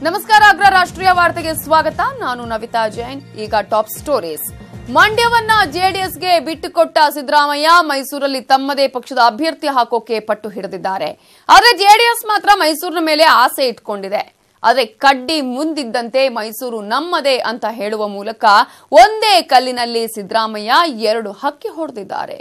ನಮಸ್ಕಾರ ಅಗ್ರ ರಾಷ್ಟ್ರೀಯ ವಾರ್ತೆಗೆ ಸ್ವಾಗತ ನಾನು ನವಿತಾ ಜೈನ್ ಈಗ ಟಾಪ್ ಸ್ಟೋರೀಸ್ ಮಂಡ್ಯವನ್ನ ಜೆಡಿಎಸ್ಗೆ ಬಿಟ್ಟುಕೊಟ್ಟ ಸಿದ್ದರಾಮಯ್ಯ ಮೈಸೂರಲ್ಲಿ ತಮ್ಮದೇ ಪಕ್ಷದ ಅಭ್ಯರ್ಥಿ ಹಾಕೋಕೆ ಪಟ್ಟು ಹಿಡಿದಿದ್ದಾರೆ ಆದರೆ ಜೆಡಿಎಸ್ ಮಾತ್ರ ಮೈಸೂರಿನ ಮೇಲೆ ಆಸೆ ಇಟ್ಕೊಂಡಿದೆ ಆದರೆ ಕಡ್ಡಿ ಮುಂದಿದ್ದಂತೆ ಮೈಸೂರು ನಮ್ಮದೇ ಅಂತ ಹೇಳುವ ಮೂಲಕ ಒಂದೇ ಕಲ್ಲಿನಲ್ಲಿ ಸಿದ್ದರಾಮಯ್ಯ ಎರಡು ಹಕ್ಕಿ ಹೊಡೆದಿದ್ದಾರೆ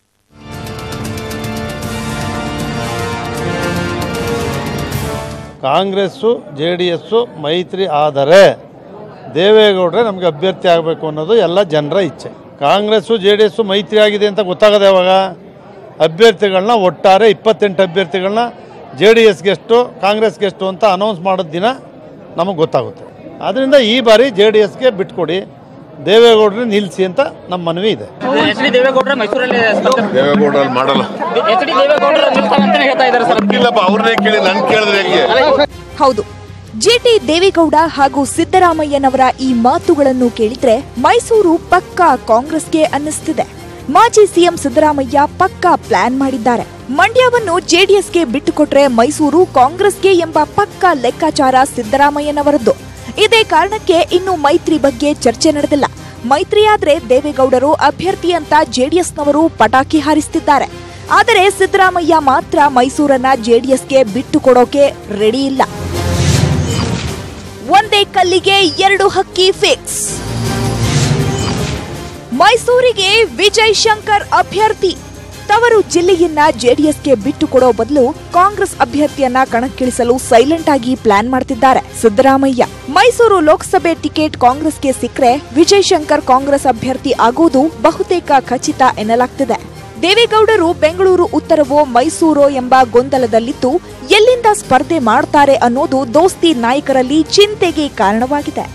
ಕಾಂಗ್ರೆಸ್ಸು ಜೆ ಡಿ ಎಸ್ಸು ಮೈತ್ರಿ ಆದರೆ ದೇವೇಗೌಡರೆ ನಮಗೆ ಅಭ್ಯರ್ಥಿ ಆಗಬೇಕು ಅನ್ನೋದು ಎಲ್ಲ ಜನರ ಇಚ್ಛೆ ಕಾಂಗ್ರೆಸ್ಸು ಜೆ ಡಿ ಎಸ್ಸು ಮೈತ್ರಿ ಆಗಿದೆ ಅಂತ ಗೊತ್ತಾಗದೆ ಯಾವಾಗ ಅಭ್ಯರ್ಥಿಗಳನ್ನ ಒಟ್ಟಾರೆ ಇಪ್ಪತ್ತೆಂಟು ಅಭ್ಯರ್ಥಿಗಳನ್ನ ಜೆ ಡಿ ಎಸ್ಗೆಷ್ಟು ಕಾಂಗ್ರೆಸ್ಗೆಷ್ಟು ಅಂತ ಅನೌನ್ಸ್ ಮಾಡೋದು ದಿನ ನಮಗೆ ಗೊತ್ತಾಗುತ್ತೆ ಆದ್ದರಿಂದ ಈ ಬಾರಿ ಜೆ ಡಿ ಎಸ್ಗೆ ಬಿಟ್ಕೊಡಿ ದೇವೇಗೌಡರೇ ನಿಲ್ಲಿಸಿ ಅಂತ ನಮ್ಮ ಮನವಿ ಇದೆ ಎಚ್ ಡಿ ದೇವೇಗೌಡರ ಮೈಸೂರಲ್ಲಿ ಸ್ಪರ್ಧೆ ದೇವೇಗೌಡರಲ್ಲಿ ಮಾಡಲ್ಲ ಎಚ್ ಡಿ ದೇವೇಗೌಡರ ನಿಲ್ತಾರೆ ಅಂತಾನೆ ಹೇಳ್ತಾ ಇದ್ದಾರೆ ಸರ್ ಇಲ್ಲಪ್ಪ ಅವ್ರನ್ನೇ ಕೇಳಿ ನನ್ ಕೇಳಿದ್ರೆ ಹೆಂಗೆ ಹೌದು ಜಿಟಿ ದೇವೇಗೌಡ ಹಾಗೂ ಸಿದ್ದರಾಮಯ್ಯನವರ ಈ ಮಾತುಗಳನ್ನು ಕೇಳಿದ್ರೆ ಮೈಸೂರು ಪಕ್ಕಾ ಕಾಂಗ್ರೆಸ್ಗೆ ಅನ್ನಿಸ್ತಿದೆ ಮಾಜಿ ಸಿಎಂ ಸಿದ್ದರಾಮಯ್ಯ ಪಕ್ಕಾ ಪ್ಲಾನ್ ಮಾಡಿದ್ದಾರೆ ಮಂಡ್ಯವನ್ನು ಜೆಡಿಎಸ್ಗೆ ಬಿಟ್ಟುಕೊಟ್ರೆ ಮೈಸೂರು ಕಾಂಗ್ರೆಸ್ಗೆ ಎಂಬ ಪಕ್ಕಾ ಲೆಕ್ಕಾಚಾರ ಸಿದ್ದರಾಮಯ್ಯನವರದ್ದು ಇದೇ ಕಾರಣಕ್ಕೆ ಇನ್ನು ಮೈತ್ರಿ ಬಗ್ಗೆ ಚರ್ಚೆ ನಡೆದಿಲ್ಲ ಮೈತ್ರಿಯಾದ್ರೆ ದೇವೇಗೌಡರು ಅಭ್ಯರ್ಥಿ ಅಂತ ಜೆಡಿಎಸ್ನವರು ಪಟಾಕಿ ಹಾರಿಸ್ತಿದ್ದಾರೆ ಆದರೆ ಸಿದ್ದರಾಮಯ್ಯ ಮಾತ್ರ ಮೈಸೂರನ್ನ ಜೆಡಿಎಸ್ಗೆ ಬಿಟ್ಟು ಕೊಡೋಕೆ ರೆಡಿ ಇಲ್ಲ ಒಂದೇ ಕಲ್ಲಿಗೆ ಎರಡು ಹಕ್ಕಿ ಫಿಕ್ಸ್ ಮೈಸೂರಿಗೆ ವಿಜಯ್ ಶಂಕರ್ ಅಭ್ಯರ್ಥಿ ತವರು ಜಿಲ್ಲೆಯನ್ನ ಜೆಡಿಎಸ್ಗೆ ಬಿಟ್ಟು ಕೊಡೋ ಬದಲು ಕಾಂಗ್ರೆಸ್ ಅಭ್ಯರ್ಥಿಯನ್ನ ಕಣಕ್ಕಿಳಿಸಲು ಸೈಲೆಂಟ್ ಆಗಿ ಪ್ಲಾನ್ ಮಾಡ್ತಿದ್ದಾರೆ ಸಿದ್ದರಾಮಯ್ಯ ಮೈಸೂರು ಲೋಕಸಭೆ ಟಿಕೆಟ್ ಕಾಂಗ್ರೆಸ್ಗೆ ಸಿಕ್ಕರೆ ವಿಜಯ್ ಶಂಕರ್ ಕಾಂಗ್ರೆಸ್ ಅಭ್ಯರ್ಥಿ ಆಗೋದು ಬಹುತೇಕ ಖಚಿತ ಎನ್ನಲಾಗ್ತಿದೆ ದೇವೇಗೌಡರು ಬೆಂಗಳೂರು ಉತ್ತರವೋ ಮೈಸೂರೋ ಎಂಬ ಗೊಂದಲದಲ್ಲಿದ್ದು ಎಲ್ಲಿಂದ ಸ್ಪರ್ಧೆ ಮಾಡ್ತಾರೆ ಅನ್ನೋದು ದೋಸ್ತಿ ನಾಯಕರಲ್ಲಿ ಚಿಂತೆಗೆ ಕಾರಣವಾಗಿದೆ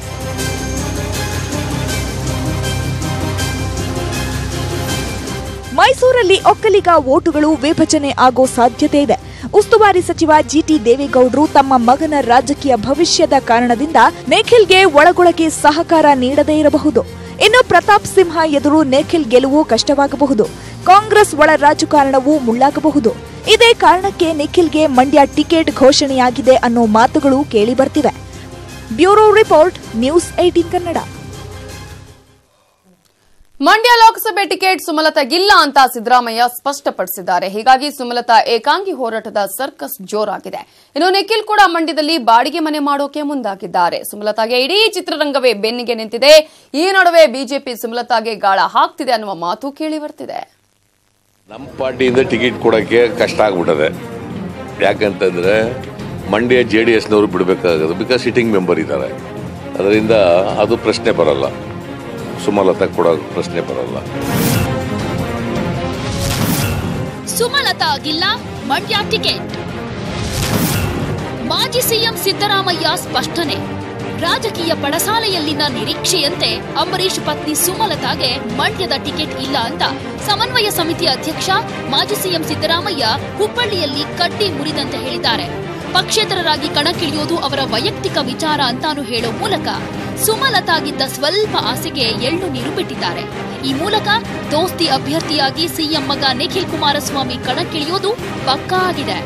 ಮೈಸೂರಲ್ಲಿ ಒಕ್ಕಲಿಗ ಓಟುಗಳು ವಿಭಜನೆ ಆಗೋ ಸಾಧ್ಯತೆ ಇದೆ ಉಸ್ತುವಾರಿ ಸಚಿವ ಜಿಟಿ ದೇವೇಗೌಡರು ತಮ್ಮ ಮಗನ ರಾಜಕೀಯ ಭವಿಷ್ಯದ ಕಾರಣದಿಂದ ನಿಖಿಲ್ಗೆ ಒಳಗೊಳಗೆ ಸಹಕಾರ ನೀಡದೇ ಇರಬಹುದು ಇನ್ನು ಪ್ರತಾಪ್ ಸಿಂಹ ಎದುರು ನಿಖಿಲ್ ಗೆಲುವು ಕಷ್ಟವಾಗಬಹುದು ಕಾಂಗ್ರೆಸ್ ಒಳ ರಾಜಕಾರಣವೂ ಮುಳ್ಳಾಗಬಹುದು ಇದೇ ಕಾರಣಕ್ಕೆ ನಿಖಿಲ್ಗೆ ಮಂಡ್ಯ ಟಿಕೆಟ್ ಘೋಷಣೆಯಾಗಿದೆ ಅನ್ನೋ ಮಾತುಗಳು ಕೇಳಿ ಬರ್ತಿವೆ bureau report news eighteen Kannada Mandya Lok Sabha ticket ಸುಮಲತಾಗಿಲ್ಲ ಅಂತ ಸಿದ್ದರಾಮಯ್ಯ ಸ್ಪಷ್ಟಪಡಿಸಿದ್ದಾರೆ ಹೀಗಾಗಿ ಸುಮಲತಾ ಏಕಾಂಗಿ ಹೋರಾಟದ ಸರ್ಕಸ್ ಜೋರಾಗಿದೆ ಇನ್ನು ನಿಖಿಲ್ ಕೂಡ ಮಂಡ್ಯದಲ್ಲಿ ಬಾಡಿಗೆ ಮನೆ ಮಾಡೋಕೆ ಮುಂದಾಗಿದ್ದಾರೆ ಸುಮಲತಾಗೆ ಇಡೀ ಚಿತ್ರರಂಗವೇ ಬೆನ್ನಿಗೆ ನಿಂತಿದೆ ಈ ನಡುವೆ ಬಿಜೆಪಿ ಸುಮಲತಾಗೆ ಗಾಳ ಹಾಕ್ತಿದೆ ಅನ್ನುವ ಮಾತು ಕೇಳಿ ಬರ್ತಿದೆ ನಮ್ಮ ಪಾರ್ಟಿಯಿಂದ ಟಿಕೆಟ್ ಕೊಡೋಕ್ಕೆ ಕಷ್ಟ ಆಗ್ಬಿಟ್ಟದೆ ಯಾಕಂತಂದ್ರೆ ಮಂಡ್ಯ ಜೆ ಡಿ ಎಸ್ನವರು ಬಿಡಬೇಕಾಗೋದು ಬಿಕಾಸ್ ಸಿಟ್ಟಿಂಗ್ ಮೆಂಬರ್ ಇದ್ದಾರೆ ಅದರಿಂದ ಅದು ಪ್ರಶ್ನೆ ಬರಲ್ಲ ಸುಮಲತಾ ಕೊಡೋ ಪ್ರಶ್ನೆ ಬರಲ್ಲ ಸುಮಲತಾ ಆಗಿಲ್ಲ ಮಂಡ್ಯ ಟಿಕೆಟ್ ಮಾಜಿ ಸಿಎಂ ಸಿದ್ದರಾಮಯ್ಯ ಸ್ಪಷ್ಟನೆ ರಾಜಕೀಯ ಪಡಸಾಲೆಯಲ್ಲಿನ ನಿರೀಕ್ಷೆಯಂತೆ ಅಂಬರೀಷ್ ಪತ್ನಿ ಸುಮಲತಾಗೆ ಮಂಡ್ಯದ ಟಿಕೆಟ್ ಇಲ್ಲ ಅಂತ ಸಮನ್ವಯ ಸಮಿತಿ ಅಧ್ಯಕ್ಷ ಮಾಜಿ ಸಿಎಂ ಸಿದ್ದರಾಮಯ್ಯ ಹುಬ್ಬಳ್ಳಿಯಲ್ಲಿ ಕಡ್ಡಿ ಮುರಿದಂತೆ ಹೇಳಿದ್ದಾರೆ ಪಕ್ಷೇತರರಾಗಿ ಕಣಕ್ಕಿಳಿಯೋದು ಅವರ ವೈಯಕ್ತಿಕ ವಿಚಾರ ಅಂತಾನು ಹೇಳೋ ಮೂಲಕ ಸುಮಲತಾಗಿದ್ದ ಸ್ವಲ್ಪ ಆಸೆಗೆ ಎಳ್ಳು ನೀರು ಬಿಟ್ಟಿದ್ದಾರೆ ಈ ಮೂಲಕ ದೋಸ್ತಿ ಅಭ್ಯರ್ಥಿಯಾಗಿ ಸಿಎಂ ಮಗ ನಿಖಿಲ್ ಕುಮಾರಸ್ವಾಮಿ ಕಣಕ್ಕಿಳಿಯೋದು ಪಕ್ಕಾ ಆಗಿದೆ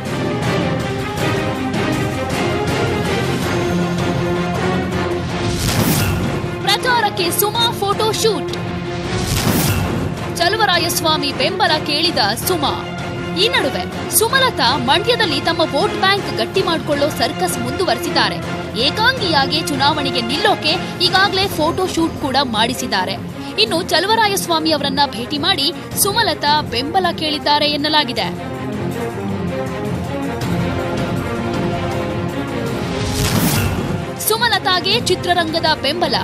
ಪ್ರಚಾರಕ್ಕೆ ಸುಮಾ ಫೋಟೋ ಶೂಟ್ ಚಲುವರಾಯಸ್ವಾಮಿ ಬೆಂಬಲ ಕೇಳಿದ ಸುಮಾ ಈ ನಡುವೆ ಸುಮಲತಾ ಮಂಡ್ಯದಲ್ಲಿ ತಮ್ಮ ವೋಟ್ ಬ್ಯಾಂಕ್ ಗಟ್ಟಿ ಮಾಡಿಕೊಳ್ಳೋ ಸರ್ಕಸ್ ಮುಂದುವರೆಸಿದ್ದಾರೆ ಏಕಾಂಗಿಯಾಗಿ ಚುನಾವಣೆಗೆ ನಿಲ್ಲೋಕೆ ಈಗಾಗಲೇ ಫೋಟೋ ಶೂಟ್ ಕೂಡ ಮಾಡಿಸಿದ್ದಾರೆ ಇನ್ನು ಚಲುವರಾಯಸ್ವಾಮಿ ಅವರನ್ನ ಭೇಟಿ ಮಾಡಿ ಸುಮಲತಾ ಬೆಂಬಲ ಕೇಳಿದ್ದಾರೆ ಎನ್ನಲಾಗಿದೆ ಸುಮಲತಾಗೆ ಚಿತ್ರರಂಗದ ಬೆಂಬಲ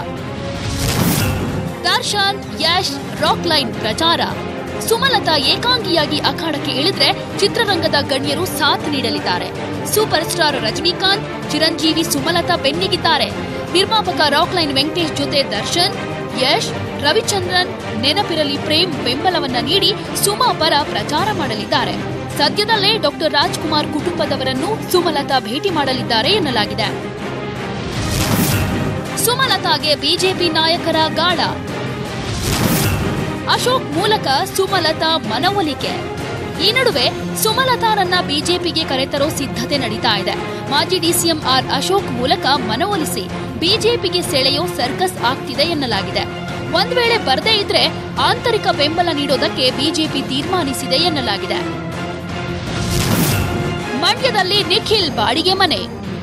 ದರ್ಶನ್ ಯಶ್ ರಾಕ್ ಲೈನ್ ಪ್ರಚಾರ ಸುಮಲತಾ ಏಕಾಂಗಿಯಾಗಿ ಅಖಾಡಕ್ಕೆ ಇಳಿದ್ರೆ ಚಿತ್ರರಂಗದ ಗಣ್ಯರು ಸಾಥ್ ನೀಡಲಿದ್ದಾರೆ ಸೂಪರ್ ಸ್ಟಾರ್ ರಜನಿಕಾಂತ್ ಚಿರಂಜೀವಿ ಸುಮಲತಾ ಬೆನ್ನಿಗಿದ್ದಾರೆ ನಿರ್ಮಾಪಕ ರಾಕ್ ಲೈನ್ ವೆಂಕಟೇಶ್ ಜೊತೆ ದರ್ಶನ್ ಯಶ್ ರವಿಚಂದ್ರನ್ ನೆನಪಿರಲಿ ಪ್ರೇಮ್ ಬೆಂಬಲವನ್ನ ನೀಡಿ ಸುಮಾ ಪರ ಪ್ರಚಾರ ಮಾಡಲಿದ್ದಾರೆ ಸದ್ಯದಲ್ಲೇ ಡಾಕ್ಟರ್ ರಾಜ್ಕುಮಾರ್ ಕುಟುಂಬದವರನ್ನು ಸುಮಲತಾ ಭೇಟಿ ಮಾಡಲಿದ್ದಾರೆ ಎನ್ನಲಾಗಿದೆ ಸುಮಲತಾಗೆ ಬಿಜೆಪಿ ನಾಯಕರ ಗಾಳ ಅಶೋಕ್ ಮೂಲಕ ಸುಮಲತಾ ಮನವೊಲಿಕೆ ಈ ನಡುವೆ ಸುಮಲತಾರನ್ನ ಬಿಜೆಪಿಗೆ ಕರೆತರೋ ಸಿದ್ಧತೆ ನಡೀತಾ ಇದೆ ಮಾಜಿ ಡಿಸಿಎಂ ಆರ್ ಅಶೋಕ್ ಮೂಲಕ ಮನವೊಲಿಸಿ ಬಿಜೆಪಿಗೆ ಸೆಳೆಯೋ ಸರ್ಕಸ್ ಆಗ್ತಿದೆ ಎನ್ನಲಾಗಿದೆ ಒಂದ್ ವೇಳೆ ಬರದೇ ಇದ್ರೆ ಆಂತರಿಕ ಬೆಂಬಲ ನೀಡೋದಕ್ಕೆ ಬಿಜೆಪಿ ತೀರ್ಮಾನಿಸಿದೆ ಎನ್ನಲಾಗಿದೆ ಮಂಡ್ಯದಲ್ಲಿ ನಿಖಿಲ್ ಬಾಡಿಗೆ ಮನೆ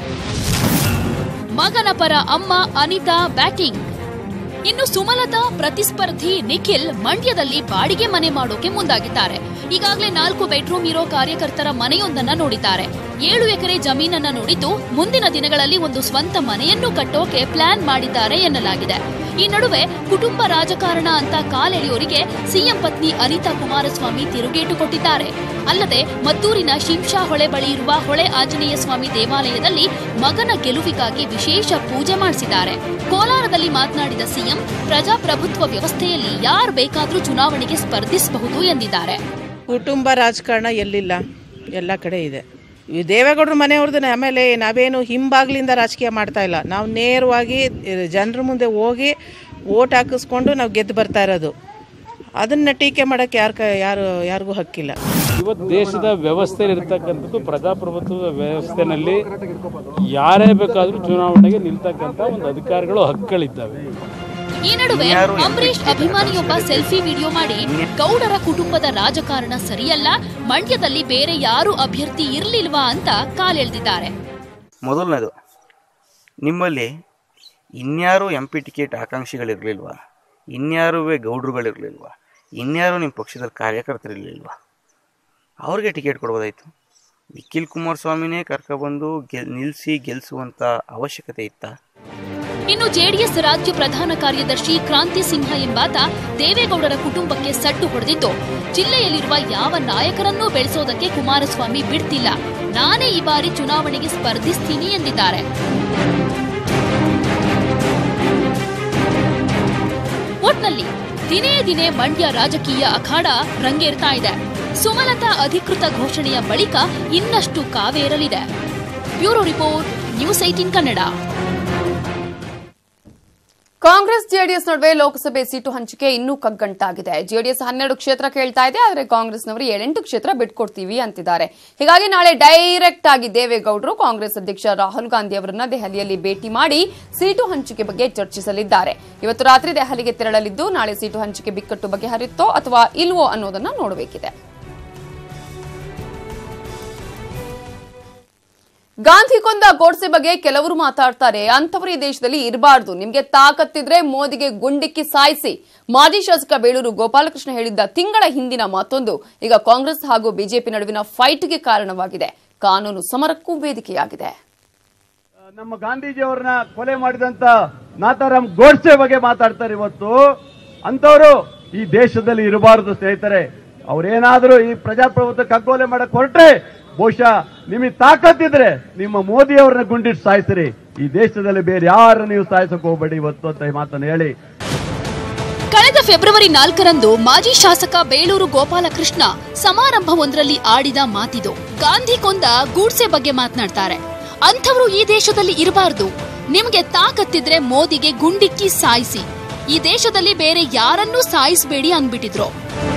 ಮಗನ ಪರ ಅಮ್ಮ ಅನಿತಾ ಬ್ಯಾಟಿಂಗ್ ಇನ್ನು ಸುಮಲತಾ ಪ್ರತಿಸ್ಪರ್ಧಿ ನಿಖಿಲ್ ಮಂಡ್ಯದಲ್ಲಿ ಬಾಡಿಗೆ ಮನೆ ಮಾಡೋಕೆ ಮುಂದಾಗಿದ್ದಾರೆ ಈಗಾಗಲೇ ನಾಲ್ಕು ಬೆಡ್ರೂಮ್ ಇರೋ ಕಾರ್ಯಕರ್ತರ ಮನೆಯೊಂದನ್ನ ನೋಡಿದ್ದಾರೆ ಏಳು ಎಕರೆ ಜಮೀನನ್ನ ನೋಡಿದ್ದು ಮುಂದಿನ ದಿನಗಳಲ್ಲಿ ಒಂದು ಸ್ವಂತ ಮನೆಯನ್ನು ಕಟ್ಟೋಕೆ ಪ್ಲಾನ್ ಮಾಡಿದ್ದಾರೆ ಎನ್ನಲಾಗಿದೆ ಈ ನಡುವೆ ಕುಟುಂಬ ರಾಜಕಾರಣ ಅಂತ ಕಾಲೆಳೆಯೋರಿಗೆ ಸಿಎಂ ಪತ್ನಿ ಅನಿತಾ ಕುಮಾರಸ್ವಾಮಿ ತಿರುಗೇಟು ಕೊಟ್ಟಿದ್ದಾರೆ ಅಲ್ಲದೆ ಮದ್ದೂರಿನ ಶಿಂಷಾ ಹೊಳೆ ಬಳಿ ಇರುವ ಹೊಳೆ ಆಂಜನೇಯ ಸ್ವಾಮಿ ದೇವಾಲಯದಲ್ಲಿ ಮಗನ ಗೆಲುವಿಗಾಗಿ ವಿಶೇಷ ಪೂಜೆ ಮಾಡಿಸಿದ್ದಾರೆ ಕೋಲಾರದಲ್ಲಿ ಮಾತನಾಡಿದ ಸಿಎಂ ಪ್ರಜಾಪ್ರಭುತ್ವ ವ್ಯವಸ್ಥೆಯಲ್ಲಿ ಯಾರು ಬೇಕಾದರೂ ಚುನಾವಣೆಗೆ ಸ್ಪರ್ಧಿಸಬಹುದು ಎಂದಿದ್ದಾರೆ ಕುಟುಂಬ ರಾಜಕಾರಣ ಎಲ್ಲಿಲ್ಲ ಎಲ್ಲ ಕಡೆ ಇದೆ ಈ ದೇವೇಗೌಡರ ಮನೆಯವ್ರದ್ದು ಆಮೇಲೆ ನಾವೇನು ಹಿಂಬಾಗ್ಲಿಂದ ರಾಜಕೀಯ ಮಾಡ್ತಾ ಇಲ್ಲ ನಾವು ನೇರವಾಗಿ ಜನರ ಮುಂದೆ ಹೋಗಿ ಓಟ್ ಹಾಕಿಸ್ಕೊಂಡು ನಾವು ಗೆದ್ದು ಬರ್ತಾ ಇರೋದು ಅದನ್ನ ಟೀಕೆ ಮಾಡೋಕ್ಕೆ ಯಾರು ಕ ಯಾರು ಯಾರಿಗೂ ಹಕ್ಕಿಲ್ಲ ಇವತ್ತು ದೇಶದ ವ್ಯವಸ್ಥೆಯಲ್ಲಿ ಇರ್ತಕ್ಕಂಥದ್ದು ಪ್ರಜಾಪ್ರಭುತ್ವದ ವ್ಯವಸ್ಥೆನಲ್ಲಿ ಯಾರೇ ಬೇಕಾದರೂ ಚುನಾವಣೆಗೆ ನಿಲ್ತಕ್ಕಂಥ ಒಂದು ಅಧಿಕಾರಿಗಳು ಹಕ್ಕುಗಳಿದ್ದಾವೆ ಈ ನಡುವೆ ಅಂಬರೀಶ್ ಅಭಿಮಾನಿಯೊಬ್ಬ ಸೆಲ್ಫಿ ವಿಡಿಯೋ ಮಾಡಿ ಗೌಡರ ಕುಟುಂಬದ ರಾಜಕಾರಣ ಸರಿಯಲ್ಲ ಮಂಡ್ಯದಲ್ಲಿ ಬೇರೆ ಯಾರು ಅಭ್ಯರ್ಥಿ ಇರ್ಲಿಲ್ವಾ ಅಂತ ಕಾಲೆಳೆದಿದ್ದಾರೆ ಮೊದಲನೇದು ನಿಮ್ಮಲ್ಲಿ ಇನ್ಯಾರು ಎಂ ಪಿ ಟಿಕೆಟ್ ಆಕಾಂಕ್ಷಿಗಳಿರಲಿಲ್ವಾ ಇನ್ಯಾರೂ ಗೌಡ್ರುಗಳಿರಲಿಲ್ವಾ ಇನ್ಯಾರು ನಿಮ್ಮ ಪಕ್ಷದಲ್ಲಿ ಕಾರ್ಯಕರ್ತರಿರಲಿಲ್ವಾ ಅವ್ರಿಗೆ ಟಿಕೆಟ್ ಕೊಡ್ಬೋದಾಯಿತು ನಿಖಿಲ್ ಕುಮಾರಸ್ವಾಮಿನೇ ಕರ್ಕೊಬಂದು ಗೆಲ್ ನಿಲ್ಲಿಸಿ ಗೆಲ್ಲಿಸುವಂಥ ಅವಶ್ಯಕತೆ ಇತ್ತಾ ಇನ್ನು ಜೆಡಿಎಸ್ ರಾಜ್ಯ ಪ್ರಧಾನ ಕಾರ್ಯದರ್ಶಿ ಕ್ರಾಂತಿ ಸಿಂಹ ಎಂಬಾತ ದೇವೇಗೌಡರ ಕುಟುಂಬಕ್ಕೆ ಸಡ್ಡು ಹೊಡೆದಿದ್ದು ಜಿಲ್ಲೆಯಲ್ಲಿರುವ ಯಾವ ನಾಯಕರನ್ನೂ ಬೆಳೆಸೋದಕ್ಕೆ ಕುಮಾರಸ್ವಾಮಿ ಬಿಡ್ತಿಲ್ಲ ನಾನೇ ಈ ಬಾರಿ ಚುನಾವಣೆಗೆ ಸ್ಪರ್ಧಿಸ್ತೀನಿ ಎಂದಿದ್ದಾರೆ ಒಟ್ನಲ್ಲಿ ದಿನೇ ದಿನೇ ಮಂಡ್ಯ ರಾಜಕೀಯ ಅಖಾಡ ರಂಗೇರ್ತಾ ಇದೆ ಸುಮಲತಾ ಅಧಿಕೃತ ಘೋಷಣೆಯ ಬಳಿಕ ಇನ್ನಷ್ಟು ಕಾವೇರಲಿದೆ bureau report news eighteen Kannada Congress JDS ನಡುವೆ ಲೋಕಸಭೆ ಸೀಟು ಹಂಚಿಕೆ ಇನ್ನೂ ಕಗ್ಗಂಟಾಗಿದೆ ಜೆಡಿಎಸ್ ಹನ್ನೆರಡು ಕ್ಷೇತ್ರ ಕೇಳ್ತಾ ಇದೆ ಆದರೆ ಕಾಂಗ್ರೆಸ್ನವರು ಏಳೆಂಟು ಕ್ಷೇತ್ರ ಬಿಟ್ಕೊಡ್ತೀವಿ ಅಂತಿದ್ದಾರೆ ಹೀಗಾಗಿ ನಾಳೆ ಡೈರೆಕ್ಟ್ ಆಗಿ ದೇವೇಗೌಡರು ಕಾಂಗ್ರೆಸ್ ಅಧ್ಯಕ್ಷ ರಾಹುಲ್ ಗಾಂಧಿ ಅವರನ್ನ ದೆಹಲಿಯಲ್ಲಿ ಭೇಟಿ ಮಾಡಿ ಸೀಟು ಹಂಚಿಕೆ ಬಗ್ಗೆ ಚರ್ಚಿಸಲಿದ್ದಾರೆ ಇವತ್ತು ರಾತ್ರಿ ದೆಹಲಿಗೆ ತೆರಳಲಿದ್ದು ನಾಳೆ ಸೀಟು ಹಂಚಿಕೆ ಬಿಕ್ಕಟ್ಟು ಬಗೆಹರಿಯುತ್ತೋ ಅಥವಾ ಇಲ್ವೋ ಅನ್ನೋದನ್ನ ನೋಡಬೇಕಿದೆ ಗಾಂಧಿ ಕೊಂದ ಗೋಡ್ಸೆ ಬಗ್ಗೆ ಕೆಲವರು ಮಾತಾಡ್ತಾರೆ ಅಂತವರು ಈ ದೇಶದಲ್ಲಿ ಇರಬಾರ್ದು ನಿಮ್ಗೆ ತಾಕತ್ತಿದ್ರೆ ಮೋದಿಗೆ ಗುಂಡಿಕ್ಕಿ ಸಾಯಿಸಿ ಮಾಜಿ ಶಾಸಕ ಬೇಳೂರು ಗೋಪಾಲಕೃಷ್ಣ ಹೇಳಿದ್ದ ತಿಂಗಳ ಹಿಂದಿನ ಮಾತೊಂದು ಈಗ ಕಾಂಗ್ರೆಸ್ ಹಾಗೂ ಬಿಜೆಪಿ ನಡುವಿನ ಫೈಟ್ಗೆ ಕಾರಣವಾಗಿದೆ ಕಾನೂನು ಸಮರಕ್ಕೂ ವೇದಿಕೆಯಾಗಿದೆ ನಮ್ಮ ಗಾಂಧೀಜಿಯವರನ್ನ ಕೊಲೆ ಮಾಡಿದಂತ ನಾಥಾರಾಮ್ ಗೋಡ್ಸೆ ಬಗ್ಗೆ ಮಾತಾಡ್ತಾರೆ ಇವತ್ತು ಅಂತವರು ಈ ದೇಶದಲ್ಲಿ ಇರಬಾರದು ಸ್ನೇಹಿತರೆ ಅವ್ರೇನಾದ್ರೂ ಈ ಪ್ರಜಾಪ್ರಭುತ್ವ ಕಗ್ಗೋಲೆ ಮಾಡಕ್ ಹೊರಟ್ರೆ ಬಹುಶಃ ನಿಮಗೆ ತಾಕತ್ತಿದ್ರೆ ನಿಮ್ಮ ಮೋದಿ ಅವ್ರನ್ನ ಗುಂಡಿಟ್ಟು ಸಾಯಿಸ್ರಿ ಈ ದೇಶದಲ್ಲಿ ಬೇರೆ ಯಾರು ನೀವು ಸಾಯಿಸಕ್ ಹೋಗ್ಬೇಡಿ ಇವತ್ತು ಅಂತ ಈ ಮಾತನ್ನು ಹೇಳಿ ಕಳೆದ ಫೆಬ್ರವರಿ ನಾಲ್ಕರಂದು ಮಾಜಿ ಶಾಸಕ ಬೇಳೂರು ಗೋಪಾಲಕೃಷ್ಣ ಸಮಾರಂಭವೊಂದರಲ್ಲಿ ಆಡಿದ ಮಾತಿದು ಗಾಂಧಿ ಕೊಂದ ಗೂಡ್ಸೆ ಬಗ್ಗೆ ಮಾತನಾಡ್ತಾರೆ ಅಂಥವರು ಈ ದೇಶದಲ್ಲಿ ಇರಬಾರ್ದು ನಿಮ್ಗೆ ತಾಕತ್ತಿದ್ರೆ ಮೋದಿಗೆ ಗುಂಡಿಕ್ಕಿ ಸಾಯಿಸಿ ಈ ದೇಶದಲ್ಲಿ ಬೇರೆ ಯಾರನ್ನೂ ಸಾಯಿಸಬೇಡಿ ಅಂದ್ಬಿಟ್ಟಿದ್ರು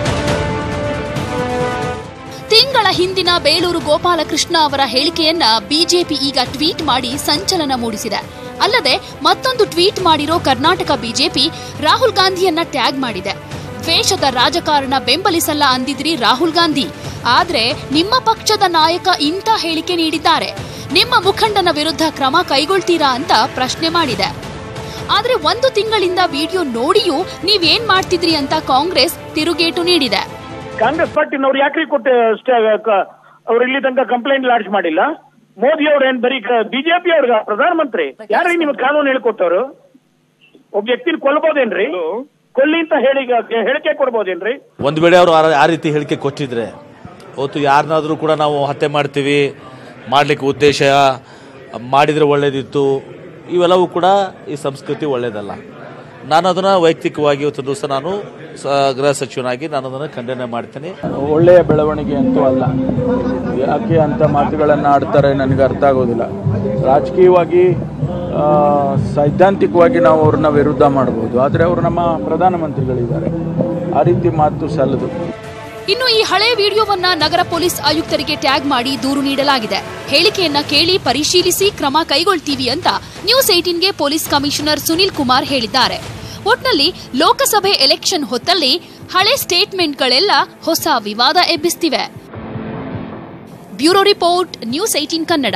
ತಿಂಗಳ ಹಿಂದಿನ ಬೇಳೂರು ಗೋಪಾಲಕೃಷ್ಣ ಅವರ ಹೇಳಿಕೆಯನ್ನ ಬಿಜೆಪಿ ಈಗ ಟ್ವೀಟ್ ಮಾಡಿ ಸಂಚಲನ ಮೂಡಿಸಿದೆ ಅಲ್ಲದೆ ಮತ್ತೊಂದು ಟ್ವೀಟ್ ಮಾಡಿರೋ ಕರ್ನಾಟಕ ಬಿಜೆಪಿ ರಾಹುಲ್ ಗಾಂಧಿಯನ್ನ ಟ್ಯಾಗ್ ಮಾಡಿದೆ ದ್ವೇಷದ ರಾಜಕಾರಣ ಬೆಂಬಲಿಸಲ್ಲ ಅಂದಿದ್ರಿ ರಾಹುಲ್ ಗಾಂಧಿ ಆದ್ರೆ ನಿಮ್ಮ ಪಕ್ಷದ ನಾಯಕ ಇಂಥ ಹೇಳಿಕೆ ನೀಡಿದ್ದಾರೆ ನಿಮ್ಮ ಮುಖಂಡನ ವಿರುದ್ಧ ಕ್ರಮ ಕೈಗೊಳ್ತೀರಾ ಅಂತ ಪ್ರಶ್ನೆ ಮಾಡಿದೆ ಆದ್ರೆ ಒಂದು ತಿಂಗಳಿಂದ ವಿಡಿಯೋ ನೋಡಿಯೂ ನೀವೇನ್ ಮಾಡ್ತಿದ್ರಿ ಅಂತ ಕಾಂಗ್ರೆಸ್ ತಿರುಗೇಟು ನೀಡಿದೆ ಕಾಂಗ್ರೆಸ್ ಪಾರ್ಟಿನವ್ರು ಯಾಕ್ರಿ ಕೊಟ್ಟು ಅವ್ರು ಇಲ್ಲಿ ತನಕ ಕಂಪ್ಲೇಂಟ್ ಲಾಂಚ್ ಮಾಡಿಲ್ಲ ಮೋದಿ ಅವ್ರು ಏನ್ ಬರೀ ಬಿಜೆಪಿ ಅವ್ರಿಗೆ ಪ್ರಧಾನಮಂತ್ರಿ ಯಾರೀ ನಿಮ್ಗೆ ಕಾನೂನು ಹೇಳಿಕೊಟ್ಟವ್ರು ಒಬ್ಬ ವ್ಯಕ್ತಿನ ಕೊಲ್ಬೋದೇನ್ರಿ ಕೊಲ್ಲಿ ಅಂತ ಹೇಳಿ ಹೇಳಿಕೆ ಕೊಡ್ಬೋದೇನ್ರಿ ಒಂದು ವೇಳೆ ಅವರು ಆ ರೀತಿ ಹೇಳಿಕೆ ಕೊಟ್ಟಿದ್ರೆ ಅವತ್ತು ಯಾರನ್ನಾದರೂ ಕೂಡ ನಾವು ಹತ್ಯೆ ಮಾಡ್ತೀವಿ ಮಾಡಲಿಕ್ಕೆ ಉದ್ದೇಶ ಮಾಡಿದರೆ ಒಳ್ಳೇದಿತ್ತು ಇವೆಲ್ಲವೂ ಕೂಡ ಈ ಸಂಸ್ಕೃತಿ ಒಳ್ಳೇದಲ್ಲ ನಾನು ಅದನ್ನು ವೈಯಕ್ತಿಕವಾಗಿ ಇವತ್ತು ದಿವಸ ನಾನು ಸ- ಗೃಹ ಸಚಿವನಾಗಿ ನಾನು ಅದನ್ನು ಖಂಡನೆ ಮಾಡ್ತೀನಿ ಒಳ್ಳೆಯ ಬೆಳವಣಿಗೆ ಅಂತೂ ಅಲ್ಲ ಯಾಕೆ ಅಂತ ಮಾತುಗಳನ್ನು ಆಡ್ತಾರೆ ನನಗೆ ಅರ್ಥ ಆಗೋದಿಲ್ಲ ರಾಜಕೀಯವಾಗಿ ಆ, ಸೈದ್ಧಾಂತಿಕವಾಗಿ ನಾವು ಅವ್ರನ್ನ ವಿರುದ್ಧ ಮಾಡ್ಬೋದು ಆದರೆ ಅವರು ನಮ್ಮ ಪ್ರಧಾನಮಂತ್ರಿಗಳಿದ್ದಾರೆ ಆ ರೀತಿ ಮಾತು ಸಲ್ಲದು ಇನ್ನು ಈ ಹಳೆ ವಿಡಿಯೋವನ್ನ ನಗರ ಪೊಲೀಸ್ ಆಯುಕ್ತರಿಗೆ ಟ್ಯಾಗ್ ಮಾಡಿ ದೂರು ನೀಡಲಾಗಿದೆ ಹೇಳಿಕೆಯನ್ನ ಕೇಳಿ ಪರಿಶೀಲಿಸಿ ಕ್ರಮ ಕೈಗೊಳ್ತೀವಿ ಅಂತ ನ್ಯೂಸ್ ಏಟೀನ್ಗೆ ಪೊಲೀಸ್ ಕಮಿಷನರ್ ಸುನಿಲ್ ಕುಮಾರ್ ಹೇಳಿದ್ದಾರೆ ಒಟ್ನಲ್ಲಿ ಲೋಕಸಭೆ ಎಲೆಕ್ಷನ್ ಹೊತ್ತಲ್ಲಿ ಹಳೆ ಸ್ಟೇಟ್ಮೆಂಟ್ಗಳೆಲ್ಲ ಹೊಸ ವಿವಾದ ಎಬ್ಬಿಸ್ತಿವೆ bureau report news eighteen Kannada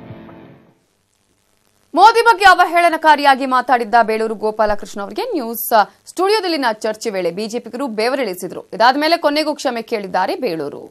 Modi ಬಗ್ಗೆ ಅವಹೇಳನಕಾರಿಯಾಗಿ ಮಾತಾಡಿದ್ದ ಬೇಳೂರು ಗೋಪಾಲಕೃಷ್ಣ ಅವರಿಗೆ ನ್ಯೂಸ್ ಸ್ಟುಡಿಯೋದಲ್ಲಿನ ಚರ್ಚೆ ವೇಳೆ ಬಿಜೆಪಿಗರು ಬೆವರಿಳಿಸಿದ್ರು ಇದಾದ ಮೇಲೆ ಕೊನೆಗೂ ಕ್ಷಮೆ ಕೇಳಿದ್ದಾರೆ ಬೇಳೂರು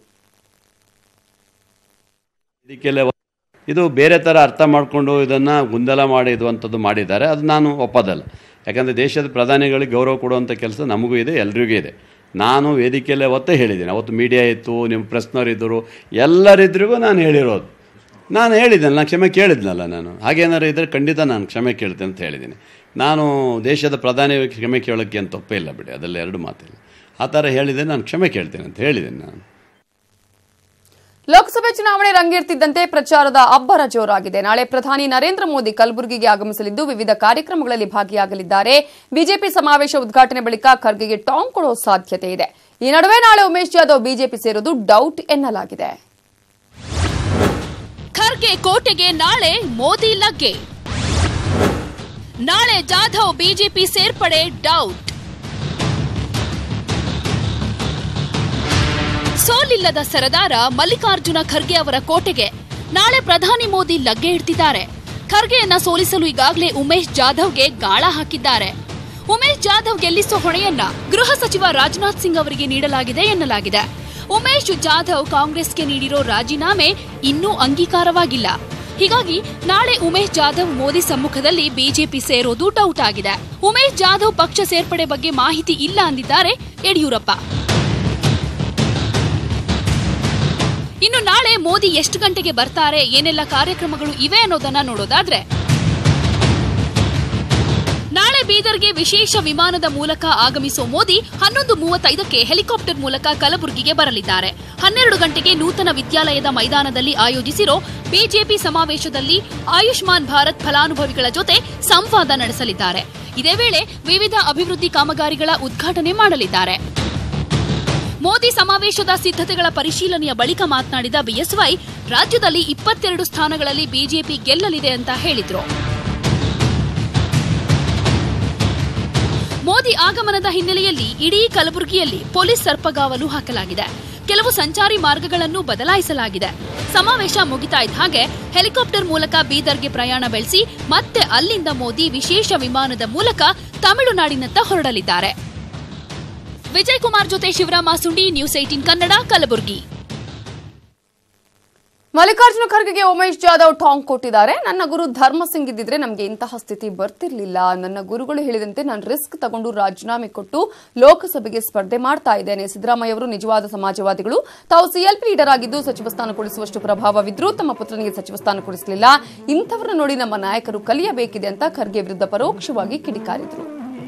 ಇದಕ್ಕೆಲ್ಲ ಇದು ಬೇರೆ ಥರ ಅರ್ಥ ಮಾಡಿಕೊಂಡು ಇದನ್ನು ಗೊಂದಲ ಮಾಡಿ ಇದುವಂಥದ್ದು ಮಾಡಿದ್ದಾರೆ ಅದು ನಾನು ಒಪ್ಪೋದಲ್ಲ ಯಾಕಂದರೆ ದೇಶದ ಪ್ರಧಾನಿಗಳಿಗೆ ಗೌರವ ಕೊಡುವಂಥ ಕೆಲಸ ನಮಗೂ ಇದೆ ಎಲ್ರಿಗೂ ಇದೆ ನಾನು ವೇದಿಕೆಯಲ್ಲೇ ಅವತ್ತೇ ಹೇಳಿದ್ದೀನಿ ಅವತ್ತು ಮೀಡಿಯಾ ಇತ್ತು ನಿಮ್ಮ ಪ್ರೆಸ್ನವ್ರು ಇದ್ದರು ಎಲ್ಲರಿದ್ರಿಗೂ ನಾನು ಹೇಳಿರೋದು ನಾನು ಹೇಳಿದ್ದೇನೆ ನಾನು ಕ್ಷಮೆ ಕೇಳಿದ್ನಲ್ಲ ನಾನು ಹಾಗೇನಾರು ಇದ್ದರೆ ಖಂಡಿತ ನಾನು ಕ್ಷಮೆ ಕೇಳ್ತೇನೆ ಅಂತ ಹೇಳಿದ್ದೀನಿ ನಾನು ದೇಶದ ಪ್ರಧಾನಿ ಕ್ಷಮೆ ಕೇಳೋಕ್ಕೆ ಏನು ತಪ್ಪೇ ಇಲ್ಲ ಬಿಡಿ ಅದೆಲ್ಲ ಎರಡು ಮಾತಿಲ್ಲ ಆ ಥರ ಹೇಳಿದೆ ನಾನು ಕ್ಷಮೆ ಕೇಳ್ತೇನೆ ಅಂತ ಹೇಳಿದ್ದೇನೆ ನಾನು ಲೋಕಸಭೆ ಚುನಾವಣೆ ರಂಗೇರ್ತಿದ್ದಂತೆ ಪ್ರಚಾರದ ಅಬ್ಬರ ಜೋರಾಗಿದೆ ನಾಳೆ ಪ್ರಧಾನಿ ನರೇಂದ್ರ ಮೋದಿ ಕಲಬುರಗಿಗೆ ಆಗಮಿಸಲಿದ್ದು ವಿವಿಧ ಕಾರ್ಯಕ್ರಮಗಳಲ್ಲಿ ಭಾಗಿಯಾಗಲಿದ್ದಾರೆ ಬಿಜೆಪಿ ಸಮಾವೇಶ ಉದ್ಘಾಟನೆ ಬಳಿಕ ಖರ್ಗೆಗೆ ಟಾಂಗ್ ಕೊಡೋ ಸಾಧ್ಯತೆ ಇದೆ ಈ ನಡುವೆ ನಾಳೆ ಉಮೇಶ್ ಜಾಧವ್ ಬಿಜೆಪಿ ಸೇರೋದು ಡೌಟ್ ಎನ್ನಲಾಗಿದೆ ಖರ್ಗೆ ಕೋಟೆಗೆ ನಾಳೆ ಮೋದಿ ಲಗ್ಗೆ ನಾಳೆ ಜಾಧವ್ ಬಿಜೆಪಿ ಸೇರ್ಪಡೆ ಡೌಟ್ ಸೋಲಿಲ್ಲದ ಸರದಾರ ಮಲ್ಲಿಕಾರ್ಜುನ ಖರ್ಗೆ ಅವರ ಕೋಟೆಗೆ ನಾಳೆ ಪ್ರಧಾನಿ ಮೋದಿ ಲಗ್ಗೆ ಇಡ್ತಿದ್ದಾರೆ ಖರ್ಗೆಯನ್ನ ಸೋಲಿಸಲು ಈಗಾಗಲೇ ಉಮೇಶ್ ಜಾಧವ್ಗೆ ಗಾಳ ಹಾಕಿದ್ದಾರೆ ಉಮೇಶ್ ಜಾಧವ್ ಗೆಲ್ಲಿಸೋ ಹೊಣೆಯನ್ನ ಗೃಹ ಸಚಿವ ರಾಜನಾಥ್ ಸಿಂಗ್ ಅವರಿಗೆ ನೀಡಲಾಗಿದೆ ಎನ್ನಲಾಗಿದೆ ಉಮೇಶ್ ಜಾಧವ್ ಕಾಂಗ್ರೆಸ್ಗೆ ನೀಡಿರೋ ರಾಜೀನಾಮೆ ಇನ್ನೂ ಅಂಗೀಕಾರವಾಗಿಲ್ಲ ಹೀಗಾಗಿ ನಾಳೆ ಉಮೇಶ್ ಜಾಧವ್ ಮೋದಿ ಸಮ್ಮುಖದಲ್ಲಿ ಬಿಜೆಪಿ ಸೇರೋದು ಡೌಟ್ ಆಗಿದೆ ಉಮೇಶ್ ಜಾಧವ್ ಪಕ್ಷ ಸೇರ್ಪಡೆ ಬಗ್ಗೆ ಮಾಹಿತಿ ಇಲ್ಲ ಅಂದಿದ್ದಾರೆ ಯಡಿಯೂರಪ್ಪ ಇನ್ನು ನಾಳೆ ಮೋದಿ ಎಷ್ಟು ಗಂಟೆಗೆ ಬರ್ತಾರೆ ಏನೆಲ್ಲ ಕಾರ್ಯಕ್ರಮಗಳು ಇವೆ ಅನ್ನೋದನ್ನ ನೋಡೋದಾದ್ರೆ ನಾಳೆ ಬೀದರ್ಗೆ ವಿಶೇಷ ವಿಮಾನದ ಮೂಲಕ ಆಗಮಿಸೋ ಮೋದಿ ಹನ್ನೊಂದು ಮೂವತ್ತೈದಕ್ಕೆ ಹೆಲಿಕಾಪ್ಟರ್ ಮೂಲಕ ಕಲಬುರಗಿಗೆ ಬರಲಿದ್ದಾರೆ ಹನ್ನೆರಡು ಗಂಟೆಗೆ ನೂತನ ವಿದ್ಯಾಲಯದ ಮೈದಾನದಲ್ಲಿ ಆಯೋಜಿಸಿರೋ ಬಿಜೆಪಿ ಸಮಾವೇಶದಲ್ಲಿ ಆಯುಷ್ಮಾನ್ ಭಾರತ್ ಫಲಾನುಭವಿಗಳ ಜೊತೆ ಸಂವಾದ ನಡೆಸಲಿದ್ದಾರೆ ಇದೇ ವೇಳೆ ವಿವಿಧ ಅಭಿವೃದ್ಧಿ ಕಾಮಗಾರಿಗಳ ಉದ್ಘಾಟನೆ ಮಾಡಲಿದ್ದಾರೆ ಮೋದಿ ಸಮಾವೇಶದ ಸಿದ್ಧತೆಗಳ ಪರಿಶೀಲನೆಯ ಬಳಿಕ ಮಾತನಾಡಿದ ಬಿಎಸ್ವೈ ರಾಜ್ಯದಲ್ಲಿ ಇಪ್ಪತ್ತೆರಡು ಸ್ಥಾನಗಳಲ್ಲಿ ಬಿಜೆಪಿ ಗೆಲ್ಲಲಿದೆ ಅಂತ ಹೇಳಿದ್ರು ಮೋದಿ ಆಗಮನದ ಹಿನ್ನೆಲೆಯಲ್ಲಿ ಇಡೀ ಕಲಬುರಗಿಯಲ್ಲಿ ಪೊಲೀಸ್ ಸರ್ಪಗಾವಲು ಹಾಕಲಾಗಿದೆ ಕೆಲವು ಸಂಚಾರಿ ಮಾರ್ಗಗಳನ್ನು ಬದಲಾಯಿಸಲಾಗಿದೆ ಸಮಾವೇಶ ಮುಗಿತಾ ಇದ್ದ ಹಾಗೆ ಹೆಲಿಕಾಪ್ಟರ್ ಮೂಲಕ ಬೀದರ್ಗೆ ಪ್ರಯಾಣ ಬೆಳೆಸಿ ಮತ್ತೆ ಅಲ್ಲಿಂದ ಮೋದಿ ವಿಶೇಷ ವಿಮಾನದ ಮೂಲಕ ತಮಿಳುನಾಡಿನತ್ತ ಹೊರಡಲಿದ್ದಾರೆ ವಿಜಯ್ ಕುಮಾರ್ ಜೊತೆ ಶಿವರಾಮ ಸುಂಡಿ ನ್ಯೂಸ್ ಏಟೀನ್ ಕನ್ನಡ ಕಲಬುರಗಿ ಮಲ್ಲಿಕಾರ್ಜುನ ಖರ್ಗೆಗೆ ಉಮೇಶ್ ಜಾಧವ್ ಟಾಂಗ್ ಕೊಟ್ಟಿದ್ದಾರೆ ನನ್ನ ಗುರು ಧರ್ಮ ಸಿಂಗ್ ಇದ್ದಿದ್ರೆ ನಮಗೆ ಇಂತಹ ಸ್ಥಿತಿ ಬರ್ತಿರ್ಲಿಲ್ಲ ನನ್ನ ಗುರುಗಳು ಹೇಳಿದಂತೆ ನಾನು ರಿಸ್ಕ್ ತಗೊಂಡು ರಾಜೀನಾಮೆ ಕೊಟ್ಟು ಲೋಕಸಭೆಗೆ ಸ್ಪರ್ಧೆ ಮಾಡ್ತಾ ಇದ್ದೇನೆ ಸಿದ್ದರಾಮಯ್ಯ ಅವರು ನಿಜವಾದ ಸಮಾಜವಾದಿಗಳು ತಾವು ಸಿಎಲ್ಪಿ ಲೀಡರ್ ಆಗಿದ್ದು ಸಚಿವ ಸ್ಥಾನ ಕೊಡಿಸುವಷ್ಟು ಪ್ರಭಾವವಿದ್ರೂ ತಮ್ಮ ಪುತ್ರನಿಗೆ ಸಚಿವ ಸ್ಥಾನ ಕೊಡಿಸಲಿಲ್ಲ ಇಂಥವರನ್ನ ನೋಡಿ ನಮ್ಮ ನಾಯಕರು ಕಲಿಯಬೇಕಿದೆ ಅಂತ ಖರ್ಗೆ ವಿರುದ್ಧ ಪರೋಕ್ಷವಾಗಿ ಕಿಡಿಕಾರಿದ್ರು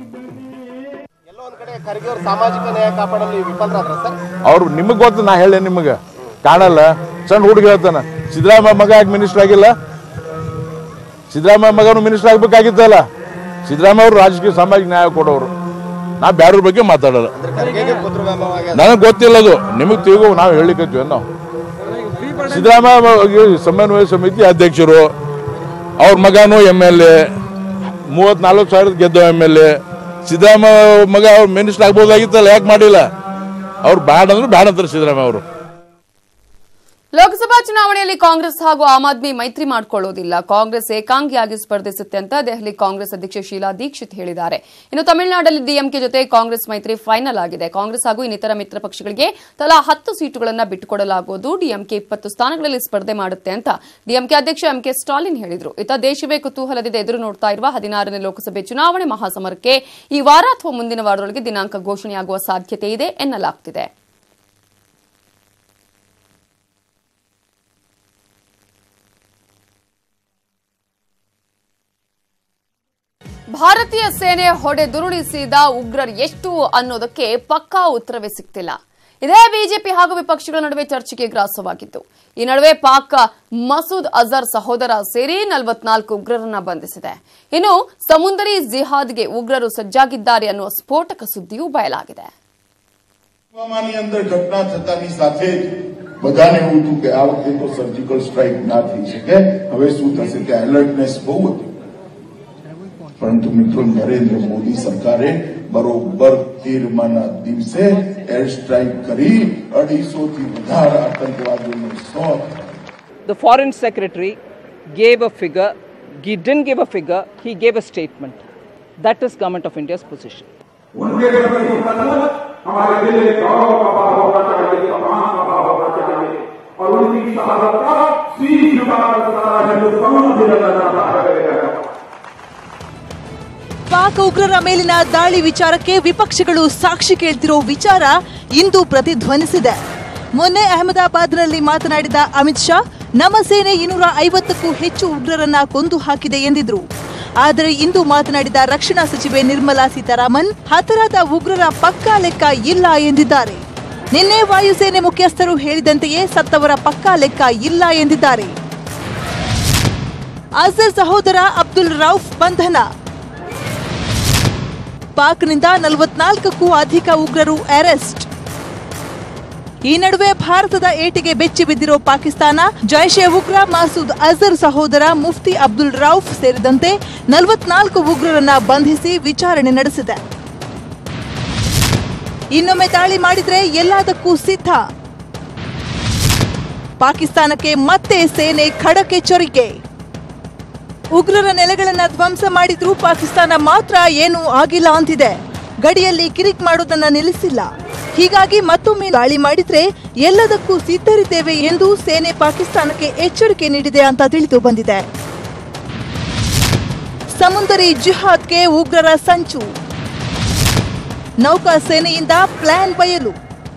ಸಾಮಾಜಿಕ ನ್ಯಾಯ ಕಾಪಾಡಲು ವಿಫಲರಾದ್ರ ಸರ್ ಅವ್ರು ನಿಮಗೆ ಗೊತ್ತು ನಾ ಹೇಳಿ ನಿಮಗೆ ಕಾಣಲ್ಲ ಸಣ್ಣ ಹುಡುಗ ಹೇಳ್ತಾನ ಸಿದ್ದರಾಮಯ್ಯ ಮಗ ಯಾಕೆ ಮಿನಿಸ್ಟರ್ ಆಗಿಲ್ಲ ಸಿದ್ದರಾಮಯ್ಯ ಮಗನು ಮಿನಿಸ್ಟರ್ ಆಗ್ಬೇಕಾಗಿತ್ತಲ್ಲ ಸಿದ್ದರಾಮಯ್ಯ ಅವರು ರಾಜಕೀಯ ಸಾಮಾಜಿಕ ನ್ಯಾಯ ಕೊಡೋರು ನಾ ಬ್ಯಾರ್ರ ಬಗ್ಗೆ ಮಾತಾಡಲ್ಲ ಖರ್ಗೆಗೆ ಪುತ್ರವ್ಯಾಮೋಹ ನನಗೆ ಗೊತ್ತಿಲ್ಲ ಅದು ನಿಮಗೆ ತಿರುಗು ನಾವು ಹೇಳಿಕತ್ತೀವಿ ನಾವು ಸಿದ್ದರಾಮಯ್ಯ ಸಮನ್ವಯ ಸಮಿತಿ ಅಧ್ಯಕ್ಷರು ಅವ್ರ ಮಗನು ಎಮ್ ಎಲ್ ಎ ಮೂವತ್ನಾಲ್ಕು ಸಾವಿರದ ಗೆದ್ದ ಎಮ್ ಎಲ್ ಎ ಸಿದ್ದರಾಮಯ್ಯ ಮಗ ಅವ್ರು ಮಿನಿಸ್ಟರ್ ಆಗ್ಬೋದಾಗಿತ್ತಲ್ಲ ಯಾಕೆ ಮಾಡಿಲ್ಲ ಅವ್ರು ಬ್ಯಾಡ ಅಂದ್ರೆ ಬ್ಯಾಡ ಅಂತಾರೆ ಸಿದ್ದರಾಮಯ್ಯ ಅವರು ಲೋಕಸಭಾ ಚುನಾವಣೆಯಲ್ಲಿ ಕಾಂಗ್ರೆಸ್ ಹಾಗೂ ಆಮ್ ಆದ್ಮಿ ಮೈತ್ರಿ ಮಾಡಿಕೊಳ್ಳೋದಿಲ್ಲ ಕಾಂಗ್ರೆಸ್ ಏಕಾಂಗಿಯಾಗಿ ಸ್ಪರ್ಧಿಸುತ್ತೆ ಅಂತ ದೆಹಲಿ ಕಾಂಗ್ರೆಸ್ ಅಧ್ಯಕ್ಷೆ ಶೀಲಾ ದೀಕ್ಷಿತ್ ಹೇಳಿದ್ದಾರೆ ಇನ್ನು ತಮಿಳುನಾಡಲ್ಲಿ ಡಿಎಂಕೆ ಜೊತೆ ಕಾಂಗ್ರೆಸ್ ಮೈತ್ರಿ ಫೈನಲ್ ಆಗಿದೆ ಕಾಂಗ್ರೆಸ್ ಹಾಗೂ ಇನ್ನಿತರ ಮಿತ್ರ ಪಕ್ಷಗಳಿಗೆ ತಲಾ ಹತ್ತು ಸೀಟುಗಳನ್ನು ಬಿಟ್ಟುಕೊಡಲಾಗುವುದು ಡಿಎಂಕೆ ಇಪ್ಪತ್ತು ಸ್ಥಾನಗಳಲ್ಲಿ ಸ್ಪರ್ಧೆ ಮಾಡುತ್ತೆ ಅಂತ ಡಿಎಂಕೆ ಅಧ್ಯಕ್ಷ ಎಂಕೆ ಸ್ಟಾಲಿನ್ ಹೇಳಿದರು ಇತ್ತ ದೇಶವೇ ಕುತೂಹಲದಿಂದ ಎದುರು ನೋಡ್ತಾ ಇರುವ ಹದಿನಾರನೇ ಲೋಕಸಭೆ ಚುನಾವಣೆ ಮಹಾಸಮರಕ್ಕೆ ಈ ವಾರ ಅಥವಾ ಮುಂದಿನ ವಾರದೊಳಗೆ ದಿನಾಂಕ ಘೋಷಣೆಯಾಗುವ ಸಾಧ್ಯತೆ ಇದೆ ಎನ್ನಲಾಗ್ತಿದೆ ಭಾರತೀಯ ಸೇನೆ ಹೊಡೆದುರುಳಿಸಿದ ಉಗ್ರರು ಎಷ್ಟು ಅನ್ನೋದಕ್ಕೆ ಪಕ್ಕಾ ಉತ್ತರವೇ ಸಿಗ್ತಿಲ್ಲ ಇದೇ ಬಿಜೆಪಿ ಹಾಗೂ ವಿಪಕ್ಷಗಳ ನಡುವೆ ಚರ್ಚೆಗೆ ಗ್ರಾಸವಾಗಿತ್ತು ಈ ನಡುವೆ ಪಾಕ್ ಮಸೂದ್ ಅಜರ್ ಸಹೋದರ ಸೇರಿ ನಲವತ್ನಾಲ್ಕು ಉಗ್ರರನ್ನ ಬಂಧಿಸಿದೆ ಇನ್ನು ಸಮುಂದರಿ ಜಿಹಾದ್ಗೆ ಉಗ್ರರು ಸಜ್ಜಾಗಿದ್ದಾರೆ ಅನ್ನುವ ಸ್ಫೋಟಕ ಸುದ್ದಿಯೂ ಬಯಲಾಗಿದೆ પુલવામાની અંદર ઘટના થતાની સાથે જ બધાને એવું હતું કે આ વખતે તો સર્જિકલ સ્ટ્રાઇક ના થઈ શકે હવે શું થશે કે એલર્ટનેસ બહુ હતી પરંતુ મિત્રો નરેન્દ્ર મોદી સરકારે બરોબર તેરમાના દિવસે એર સ્ટ્રાઇક કરી અઢીસો થી વધારે આતંકવાદીઓને સો The foreign secretary gave a figure, he didn't give a figure, he gave a statement. That is government of India's position. हमारे दिल में गौरव का भाव होना चाहिए सम्मान का भाव होना चाहिए और उनकी शहादत का सीधी जुबान बताना हिंदुस्तान भी नजर आता है ಪಾಕ್ ಉಗ್ರರ ಮೇಲಿನ ದಾಳಿ ವಿಚಾರಕ್ಕೆ ವಿಪಕ್ಷಗಳು ಸಾಕ್ಷಿ ಕೇಳ್ತಿರೋ ವಿಚಾರ ಇಂದು ಪ್ರತಿಧ್ವನಿಸಿದೆ ಮೊನ್ನೆ ಅಹಮದಾಬಾದ್ನಲ್ಲಿ ಮಾತನಾಡಿದ ಅಮಿತ್ ಶಾ ನಮ್ಮ ಸೇನೆ ಇನ್ನೂರ ಐವತ್ತಕ್ಕೂ ಹೆಚ್ಚು ಉಗ್ರರನ್ನ ಕೊಂದು ಹಾಕಿದೆ ಎಂದಿದ್ರು ಆದರೆ ಇಂದು ಮಾತನಾಡಿದ ರಕ್ಷಣಾ ಸಚಿವೆ ನಿರ್ಮಲಾ ಸೀತಾರಾಮನ್ ಹತರಾದ ಉಗ್ರರ ಪಕ್ಕಾ ಲೆಕ್ಕ ಇಲ್ಲ ಎಂದಿದ್ದಾರೆ ನಿನ್ನೆ ವಾಯುಸೇನೆ ಮುಖ್ಯಸ್ಥರು ಹೇಳಿದಂತೆಯೇ ಸತ್ತವರ ಪಕ್ಕಾ ಲೆಕ್ಕ ಇಲ್ಲ ಎಂದಿದ್ದಾರೆ ಅಜರ್ ಸಹೋದರ ಅಬ್ದುಲ್ ರೌಫ್ ಬಂಧನ ಪಾಕ್ನಿಂದ ನಲವತ್ನಾಲ್ಕಕ್ಕೂ ಅಧಿಕ ಉಗ್ರರು ಅರೆಸ್ಟ್ ಈ ನಡುವೆ ಭಾರತದ ಏಟಿಗೆ ಬೆಚ್ಚಿ ಬಿದ್ದಿರೋ ಪಾಕಿಸ್ತಾನ ಜೈಷ್ ಎ ಉಗ್ರ ಮಸೂದ್ ಅಜರ್ ಸಹೋದರ ಮುಫ್ತಿ ಅಬ್ದುಲ್ ರೌಫ್ ಸೇರಿದಂತೆ ನಲವತ್ನಾಲ್ಕು ಉಗ್ರರನ್ನ ಬಂಧಿಸಿ ವಿಚಾರಣೆ ನಡೆಸಿದೆ ಇನ್ನೊಮ್ಮೆ ದಾಳಿ ಮಾಡಿದ್ರೆ ಎಲ್ಲದಕ್ಕೂ ಸಿದ್ಧ ಪಾಕಿಸ್ತಾನಕ್ಕೆ ಮತ್ತೆ ಸೇನೆ ಖಡಕ್ ಎಚ್ಚರಿಕೆ ಉಗ್ರರ ನೆಲೆಗಳನ್ನ ಧ್ವಂಸ ಮಾಡಿದ್ರೂ ಪಾಕಿಸ್ತಾನ ಮಾತ್ರ ಏನೂ ಆಗಿಲ್ಲ ಅಂತಿದೆ ಗಡಿಯಲ್ಲಿ ಕಿರಿಕ್ ಮಾಡೋದನ್ನ ನಿಲ್ಲಿಸಿಲ್ಲ ಹೀಗಾಗಿ ಮತ್ತೊಮ್ಮೆ ದಾಳಿ ಮಾಡಿದ್ರೆ ಎಲ್ಲದಕ್ಕೂ ಸಿದ್ಧರಿದ್ದೇವೆ ಎಂದು ಸೇನೆ ಪಾಕಿಸ್ತಾನಕ್ಕೆ ಎಚ್ಚರಿಕೆ ನೀಡಿದೆ ಅಂತ ತಿಳಿದು ಬಂದಿದೆ ಸಮುಂದರಿ ಜಿಹಾದ್ಗೆ ಉಗ್ರರ ಸಂಚು ನೌಕಾ ಸೇನೆಯಿಂದ ಪ್ಲಾನ್ ಬಯಲು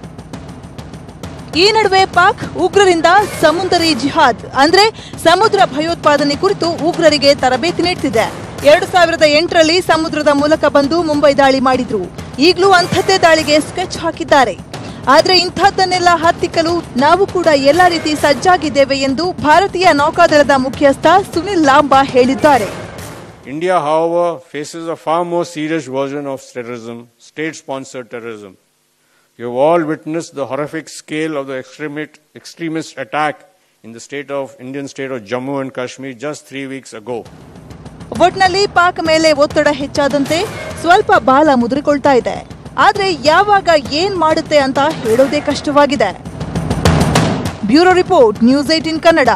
ಈ ನಡುವೆ ಪಾಕ್ ಉಗ್ರರಿಂದ ಸಮುಂದರಿ ಜಿಹಾದ್ ಅಂದ್ರೆ ಸಮುದ್ರ ಭಯೋತ್ಪಾದನೆ ಕುರಿತು ಉಗ್ರರಿಗೆ ತರಬೇತಿ ನೀಡ್ತಿದೆ ಎರಡು ಸಾವಿರದ ಎಂಟರಲ್ಲಿ ಸಮುದ್ರದ ಮೂಲಕ ಬಂದು ಮುಂಬೈ ದಾಳಿ ಮಾಡಿದ್ರು ಈಗಲೂ ಅಂಥದ್ದೇ ದಾಳಿಗೆ ಸ್ಕೆಚ್ ಹಾಕಿದ್ದಾರೆ ಆದ್ರೆ ಇಂಥದ್ದನ್ನೆಲ್ಲ ಹತ್ತಿಕ್ಕಲು ನಾವು ಕೂಡ ಎಲ್ಲ ರೀತಿ ಸಜ್ಜಾಗಿದ್ದೇವೆ ಎಂದು ಭಾರತೀಯ ನೌಕಾದಳದ ಮುಖ್ಯಸ್ಥ ಸುನಿಲ್ ಲಾಂಬಾ ಹೇಳಿದ್ದಾರೆ India, however, faces a far more serious version of terrorism, state sponsored terrorism. You have all witnessed the horrific scale of the extremist, extremist attack in the state of Indian state of Jammu and Kashmir just three weeks ago. ಒಟ್ನಲ್ಲಿ ಪಾಕ್ ಮೇಲೆ ಒತ್ತಡ ಹೆಚ್ಚಾದಂತೆ ಸ್ವಲ್ಪ ಬಾಲ ಮುದುರಿಕೊಳ್ತಾ ಇದೆ ಆದ್ರೆ ಯಾವಾಗ ಏನ್ ಮಾಡುತ್ತೆ ಅಂತ ಹೇಳೋದೇ ಕಷ್ಟವಾಗಿದೆ bureau report news eighteen Kannada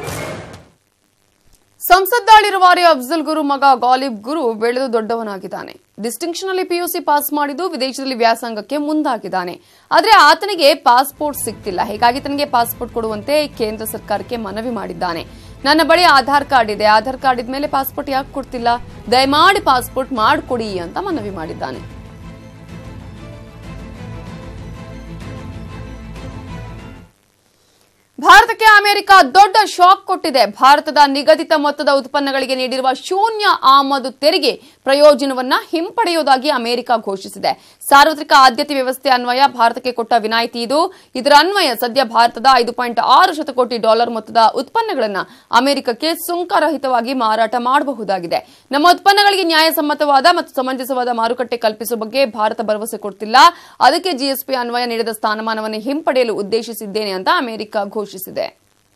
ಸಂಸದ್ದಾಳಿರುವಾರಿ ಅಫ್ಜಲ್ ಗುರು ಮಗ ಗಾಲಿಬ್ ಗುರು ಬೆಳೆದು ದೊಡ್ಡವನಾಗಿದ್ದಾನೆ ಡಿಸ್ಟಿಂಕ್ಷನ್ ಅಲ್ಲಿ ಪಿಯುಸಿ ಪಾಸ್ ಮಾಡಿದ್ದು ವಿದೇಶದಲ್ಲಿ ವ್ಯಾಸಂಗಕ್ಕೆ ಮುಂದಾಗಿದ್ದಾನೆ ಆದ್ರೆ ಆತನಿಗೆ ಪಾಸ್ಪೋರ್ಟ್ ಸಿಗ್ತಿಲ್ಲ ಹೀಗಾಗಿ ತನಗೆ ಪಾಸ್ಪೋರ್ಟ್ ಕೊಡುವಂತೆ ಕೇಂದ್ರ ಸರ್ಕಾರಕ್ಕೆ ಮನವಿ ಮಾಡಿದ್ದಾನೆ ನನ್ನ ಬಳಿ ಆಧಾರ್ ಕಾರ್ಡ್ ಇದೆ ಆಧಾರ್ ಕಾರ್ಡ್ ಇದ್ಮೇಲೆ ಪಾಸ್ಪೋರ್ಟ್ ಯಾಕೆ ಕೊಡ್ತಿಲ್ಲ ದಯಮಾಡಿ ಪಾಸ್ಪೋರ್ಟ್ ಮಾಡಿಕೊಡಿ ಅಂತ ಮನವಿ ಮಾಡಿದ್ದಾನೆ ಭಾರತಕ್ಕೆ ಅಮೆರಿಕ ದೊಡ್ಡ ಶಾಕ್ ಕೊಟ್ಟಿದೆ ಭಾರತದ ನಿಗದಿತ ಮೊತ್ತದ ಉತ್ಪನ್ನಗಳಿಗೆ ನೀಡಿರುವ ಶೂನ್ಯ ಆಮದು ತೆರಿಗೆ ಪ್ರಯೋಜನವನ್ನ ಹಿಂಪಡೆಯುವುದಾಗಿ ಅಮೆರಿಕ ಘೋಷಿಸಿದೆ ಸಾರ್ವತ್ರಿಕ ಆದ್ಯತೆ ವ್ಯವಸ್ಥೆ ಅನ್ವಯ ಭಾರತಕ್ಕೆ ಕೊಟ್ಟ ವಿನಾಯಿತಿ ಇದು ಇದರ ಅನ್ವಯ ಸದ್ಯ ಭಾರತದ ಐದು ಪಾಯಿಂಟ್ ಆರು ಶತಕೋಟಿ ಡಾಲರ್ ಮೊತ್ತದ ಉತ್ಪನ್ನಗಳನ್ನು ಅಮೆರಿಕಕ್ಕೆ ಸುಂಕರಹಿತವಾಗಿ ಮಾರಾಟ ಮಾಡಬಹುದಾಗಿದೆ ನಮ್ಮ ಉತ್ಪನ್ನಗಳಿಗೆ ನ್ಯಾಯಸಮ್ಮತವಾದ ಮತ್ತು ಸಮಂಜಸವಾದ ಮಾರುಕಟ್ಟೆ ಕಲ್ಪಿಸುವ ಬಗ್ಗೆ ಭಾರತ ಭರವಸೆ ಕೊಡ್ತಿಲ್ಲ ಅದಕ್ಕೆ ಜಿಎಸ್ಪಿ ಅನ್ವಯ ನೀಡಿದ ಸ್ಥಾನಮಾನವನ್ನು ಹಿಂಪಡೆಯಲು ಉದ್ದೇಶಿಸಿದ್ದೇನೆ ಅಂತ ಅಮೆರಿಕ ಘೋಷಿಸಿದೆ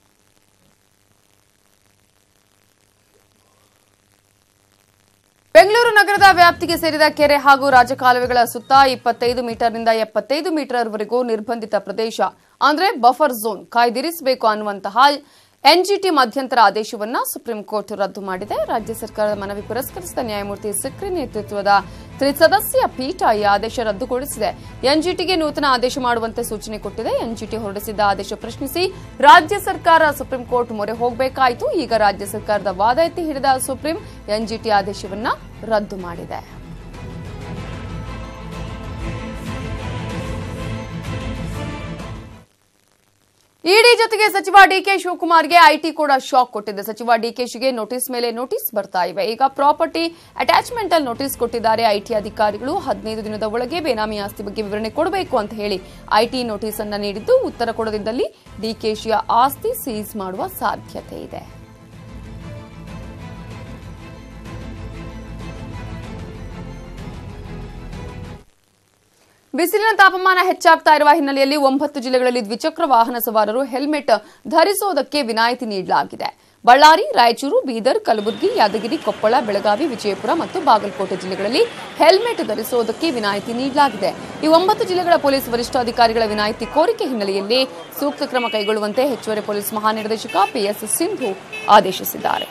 ಬೆಂಗಳೂರು ನಗರದ ವ್ಯಾಪ್ತಿಗೆ ಸೇರಿದ ಕೆರೆ ಹಾಗೂ ರಾಜಕಾಲುವೆಗಳ ಸುತ್ತ ಇಪ್ಪತ್ತೈದು ಮೀಟರ್ನಿಂದ ಎಪ್ಪತ್ತೈದು ಮೀಟರ್ವರೆಗೂ ನಿರ್ಬಂಧಿತ ಪ್ರದೇಶ ಅಂದ್ರೆ ಬಫರ್ ಝೋನ್ ಕಾಯ್ದಿರಿಸಬೇಕು ಅನ್ನುವಂತಹ ಎನ್ಜಿಟಿ ಮಧ್ಯಂತರ ಆದೇಶವನ್ನ ಸುಪ್ರೀಂ ಕೋರ್ಟ್ ರದ್ದು ಮಾಡಿದೆ ರಾಜ್ಯ ಸರ್ಕಾರದ ಮನವಿ ಪುರಸ್ಕರಿಸಿದ ನ್ಯಾಯಮೂರ್ತಿ ಸಿಕ್ರಿ ನೇತೃತ್ವದ ತ್ರಿಸದಸ್ಯ ಪೀಠ ಈ ಆದೇಶ ರದ್ದುಗೊಳಿಸಿದೆ ಎನ್ಜಿಟಿಗೆ ನೂತನ ಆದೇಶ ಮಾಡುವಂತೆ ಸೂಚನೆ ಕೊಟ್ಟಿದೆ ಎನ್ಜಿಟಿ ಹೊರಡಿಸಿದ್ದ ಆದೇಶ ಪ್ರಶ್ನಿಸಿ ರಾಜ್ಯ ಸರ್ಕಾರ ಸುಪ್ರೀಂ ಕೋರ್ಟ್ ಮೊರೆ ಹೋಗಬೇಕಾಯಿತು ಈಗ ರಾಜ್ಯ ಸರ್ಕಾರದ ವಾದ ಎತ್ತಿ ಹಿಡಿದ ಸುಪ್ರೀಂ ಎನ್ಜಿಟಿ ಆದೇಶವನ್ನ ರದ್ದು ಮಾಡಿದೆ ಇಡಿ ಜೊತೆಗೆ ಸಚಿವ ಡಿಕೆ ಶಿವಕುಮಾರ್ಗೆ ಐಟಿ ಕೂಡ ಶಾಕ್ ಕೊಟ್ಟಿದೆ ಸಚಿವ ಡಿಕೆಶಿಗೆ ನೋಟಿಸ್ ಮೇಲೆ ನೋಟಿಸ್ ಬರ್ತಾ ಇವೆ ಈಗ ಪ್ರಾಪರ್ಟಿ ಅಟ್ಯಾಚ್ಮೆಂಟ್ ನೋಟಿಸ್ ಕೊಟ್ಟಿದ್ದಾರೆ ಐಟಿ ಅಧಿಕಾರಿಗಳು ಹದಿನೈದು ದಿನದ ಒಳಗೆ ಬೇನಾಮಿ ಆಸ್ತಿ ಬಗ್ಗೆ ವಿವರಣೆ ಕೊಡಬೇಕು ಅಂತ ಹೇಳಿ ಐಟಿ ನೋಟಿಸ್ ಅನ್ನ ನೀಡಿದ್ದು ಉತ್ತರ ಕೊಡದಿದ್ದಲ್ಲಿ ಡಿಕೆಶಿಯ ಆಸ್ತಿ ಸೀಸ್ ಮಾಡುವ ಸಾಧ್ಯತೆ ಇದೆ ಬಿಸಿಲಿನ ತಾಪಮಾನ ಹೆಚ್ಚಾಗ್ತಾ ಇರುವ ಹಿನ್ನೆಲೆಯಲ್ಲಿ ಒಂಬತ್ತು ಜಿಲ್ಲೆಗಳಲ್ಲಿ ದ್ವಿಚಕ್ರ ವಾಹನ ಸವಾರರು ಹೆಲ್ಮೆಟ್ ಧರಿಸೋದಕ್ಕೆ ವಿನಾಯಿತಿ ನೀಡಲಾಗಿದೆ ಬಳ್ಳಾರಿ ರಾಯಚೂರು ಬೀದರ್ ಕಲಬುರಗಿ ಯಾದಗಿರಿ ಕೊಪ್ಪಳ ಬೆಳಗಾವಿ ವಿಜಯಪುರ ಮತ್ತು ಬಾಗಲಕೋಟೆ ಜಿಲ್ಲೆಗಳಲ್ಲಿ ಹೆಲ್ಮೆಟ್ ಧರಿಸುವುದಕ್ಕೆ ವಿನಾಯಿತಿ ನೀಡಲಾಗಿದೆ ಈ ಒಂಬತ್ತು ಜಿಲ್ಲೆಗಳ ಪೊಲೀಸ್ ವರಿಷ್ಠಾಧಿಕಾರಿಗಳ ವಿನಾಯಿತಿ ಕೋರಿಕೆ ಹಿನ್ನೆಲೆಯಲ್ಲಿ ಸೂಕ್ತ ಕ್ರಮ ಕೈಗೊಳ್ಳುವಂತೆ ಹೆಚ್ಚುವರಿ ಪೊಲೀಸ್ ಮಹಾನಿರ್ದೇಶಕ ಪಿಎಸ್ ಸಿಂಧು ಆದೇಶಿಸಿದ್ದಾರೆ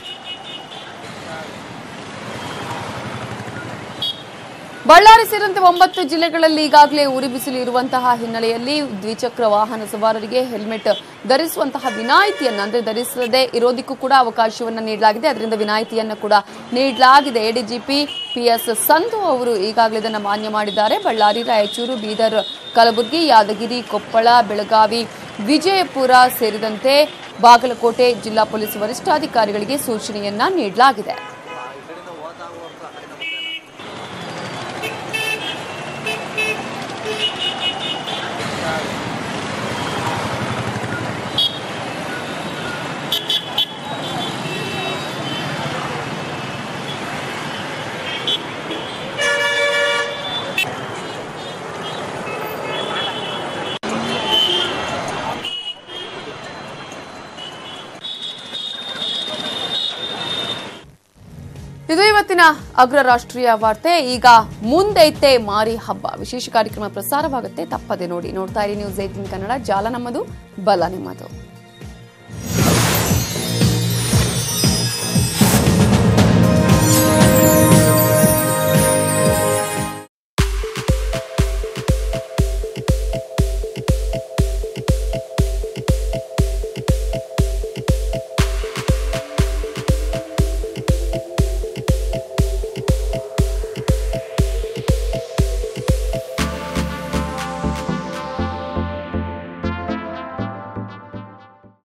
ಬಳ್ಳಾರಿ ಸೇರಿದಂತೆ ಒಂಬತ್ತು ಜಿಲ್ಲೆಗಳಲ್ಲಿ ಈಗಾಗಲೇ ಉರಿ ಬಿಸಿಲು ಇರುವಂತಹ ಹಿನ್ನೆಲೆಯಲ್ಲಿ ದ್ವಿಚಕ್ರ ವಾಹನ ಸವಾರರಿಗೆ ಹೆಲ್ಮೆಟ್ ಧರಿಸುವಂತಹ ವಿನಾಯಿತಿಯನ್ನು ಅಂದ್ರೆ ಧರಿಸದೇ ಇರೋದಕ್ಕೂ ಕೂಡ ಅವಕಾಶವನ್ನು ನೀಡಲಾಗಿದೆ ಅದರಿಂದ ವಿನಾಯಿತಿಯನ್ನು ಕೂಡ ನೀಡಲಾಗಿದೆ ಎಡಿಜಿಪಿ ಪಿಎಸ್ ಸಂಧು ಅವರು ಈಗಾಗಲೇ ಇದನ್ನು ಮಾನ್ಯ ಮಾಡಿದ್ದಾರೆ ಬಳ್ಳಾರಿ ರಾಯಚೂರು ಬೀದರ್ ಕಲಬುರಗಿ ಯಾದಗಿರಿ ಕೊಪ್ಪಳ ಬೆಳಗಾವಿ ವಿಜಯಪುರ ಸೇರಿದಂತೆ ಬಾಗಲಕೋಟೆ ಜಿಲ್ಲಾ ಪೊಲೀಸ್ ವರಿಷ್ಠಾಧಿಕಾರಿಗಳಿಗೆ ಸೂಚನೆಯನ್ನ ನೀಡಲಾಗಿದೆ ಇದು ಇವತ್ತಿನ ಅಗ್ರ ರಾಷ್ಟ್ರೀಯ ವಾರ್ತೆ ಈಗ ಮುಂದೈತೆ ಮಾರಿ ಹಬ್ಬ ವಿಶೇಷ ಕಾರ್ಯಕ್ರಮ ಪ್ರಸಾರವಾಗುತ್ತೆ ತಪ್ಪದೆ ನೋಡಿ ನೋಡ್ತಾ ಇರಿ ನ್ಯೂಸ್ ಏಟಿನ್ ಕನ್ನಡ ಜಾಲ ನಮ್ಮದು ಬಲ ನಿಮ್ಮದು